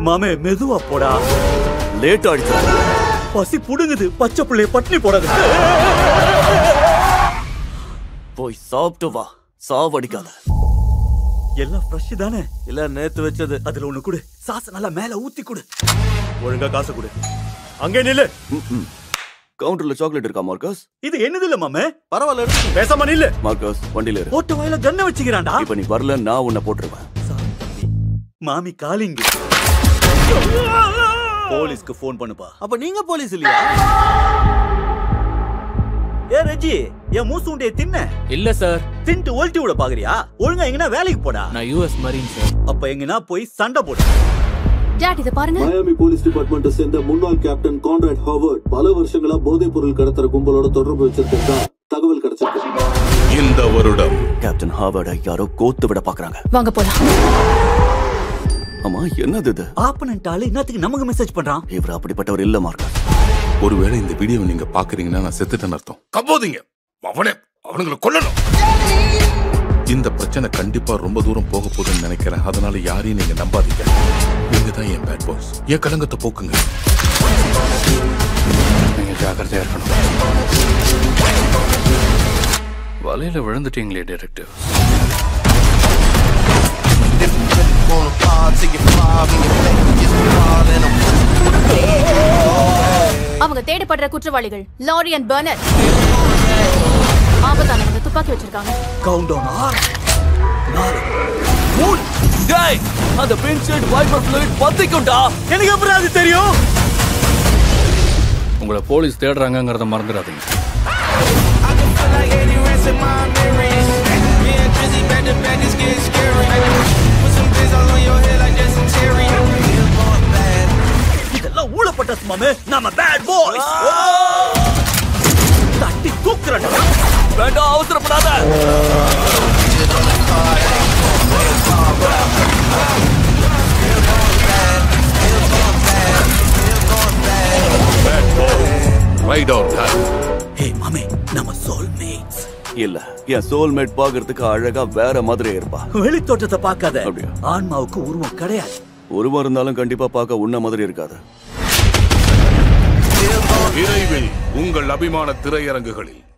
மாமே மெதுவா போடா லேட் ஆயிடுச்சு பசி புடுங்குது பச்சை பிள்ளைய பட்டினி போடாது போய் சாப்பிட்டு வா சாவடிக்காத எல்லாம் ஃப்ரெஷ் தானே இல்ல நேத்து வச்சது அதுல ஒண்ணு கொடு சாஸ் நல்லா மேல ஊத்தி கொடு ஒழுங்கா காசு கொடு அங்கே நில்லு கவுண்டர்ல சாக்லேட் இருக்கா மார்க்கஸ் இது என்னது இல்ல மாமே பரவாயில்ல எடுத்து பேசாம நில்லு மார்க்கஸ் வண்டியில இரு போட்ட வாயில கண்ணை வச்சுக்கிறான்டா இப்ப நீ வரல நான் உன்னை போட்டுருவேன் மாமி காலிங்க போலீஸ்க்கு ஃபோன் பண்ணுப்பா அப்ப நீங்க போலீஸ் இல்லையா ஏ ரெஜி என் மூசுண்டிய தின்ன இல்ல சார் தின்ட்டு ஓல்ட்டி விட பாக்குறியா ஒழுங்கா எங்கனா வேலைக்கு போடா நான் யூஎஸ் மரீன் சார் அப்ப எங்கனா போய் சண்டை போடு டாட் இத பாருங்க மயாமி போலீஸ் டிபார்ட்மெண்ட்டை சேர்ந்த முன்னாள் கேப்டன் கான்ராட் ஹாவர்ட் பல வருஷங்களா போதைப் பொருள் கடத்தற கும்பலோட தொடர்பு வச்சிருக்கிறதா தகவல் கிடைச்சிருக்கு இந்த வருடம் கேப்டன் ஹார்வர்டை யாரோ கோத்து விட பாக்குறாங்க வாங்க போலாம் ஆமா என்னது இது ஆப்பனன்ட் ஆளு என்னத்துக்கு நமக்கு மெசேஜ் பண்றான் இவர் அப்படிப்பட்டவர் இல்ல மார்க்கஸ் ஒருவேளை இந்த வீடியோவை நீங்க பாக்குறீங்கன்னா நான் செத்துட்டேன்னு அர்த்தம் கம்போதிங்க அவனே அவனுங்களை கொல்லணும் இந்த பிரச்சனை கண்டிப்பா ரொம்ப தூரம் போக போகுதுன்னு நினைக்கிறேன் அதனால யாரையும் நீங்க நம்பாதீங்க நீங்க தான் என் பேட் பாய்ஸ் என் கலங்கத்தை போக்குங்க நீங்க ஜாக்கிரதையா இருக்கணும் வலையில விழுந்துட்டீங்களே டைரக்டர் அவங்க தேடப்படுற குற்றவாளிகள் லாரி அண்ட் பர்னர் ஆபத்தானவங்க துப்பாக்கி வச்சிருக்காங்க கவுண்ட் டவுன் ஆர் டேய் அந்த பிங்க் ஷர்ட் வைப்பர் ஃப்ளூயிட் பத்திக்கும்டா எனக்கு அப்புறம் அது தெரியும் உங்களை போலீஸ் தேடுறாங்கங்கறத மறந்துடாதீங்க இதெல்லாம் ஊழப்பட்ட மாமே நாம பேட் பாய்ஸ் தட்டி தூக்குறடா வேண்டாம் அவசரப்படாத ரைட் ஆர் ஹே மாமே நம்ம சோல்மேட்ஸ் இல்ல என் சோல்மேட் பாக்குறதுக்கு அழகா வேற மாதிரி இருப்பா வெளி தோற்றத்தை பார்க்காத அப்படியா? ஆன்மாவுக்கு உருவம் கிடையாது ஒருவன் இருந்தாலும் கண்டிப்பா பார்க்க உன்ன மாதிரி இருக்காது விரைவில் உங்கள் அபிமான திரையரங்குகளில்